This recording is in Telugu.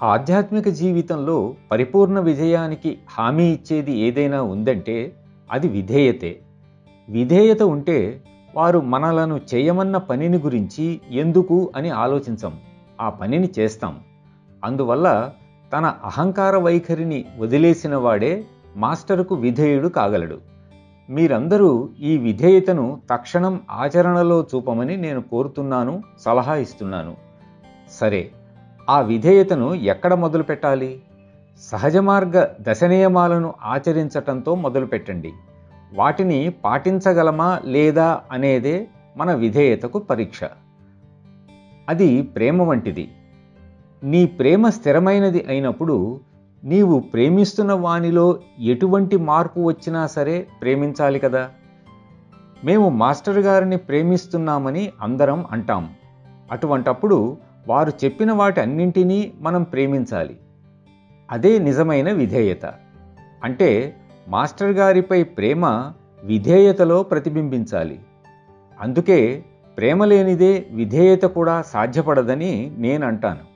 ఆధ్యాత్మిక జీవితంలో పరిపూర్ణ విజయానికి హామీ ఇచ్చేది ఏదైనా ఉందంటే అది విధేయతే విధేయత ఉంటే వారు మనలను చేయమన్న పనిని గురించి ఎందుకు అని ఆలోచించం ఆ పనిని చేస్తాం అందువల్ల తన అహంకార వైఖరిని వదిలేసిన వాడే మాస్టరుకు విధేయుడు కాగలడు మీరందరూ ఈ విధేయతను తక్షణం ఆచరణలో చూపమని నేను కోరుతున్నాను సలహా ఇస్తున్నాను సరే ఆ విధేయతను ఎక్కడ మొదలు పెట్టాలి సహజ మార్గ దశనియమాలను ఆచరించటంతో మొదలుపెట్టండి వాటిని పాటించగలమా లేదా అనేదే మన విధేయతకు పరీక్ష అది ప్రేమ వంటిది నీ ప్రేమ స్థిరమైనది అయినప్పుడు నీవు ప్రేమిస్తున్న వానిలో ఎటువంటి మార్పు వచ్చినా సరే ప్రేమించాలి కదా మేము మాస్టర్ గారిని ప్రేమిస్తున్నామని అందరం అంటాం అటువంటప్పుడు వారు చెప్పిన వాటి అన్నింటినీ మనం ప్రేమించాలి అదే నిజమైన విధేయత అంటే మాస్టర్ గారిపై ప్రేమ విధేయతలో ప్రతిబింబించాలి అందుకే ప్రేమ లేనిదే విధేయత కూడా సాధ్యపడదని నేను అంటాను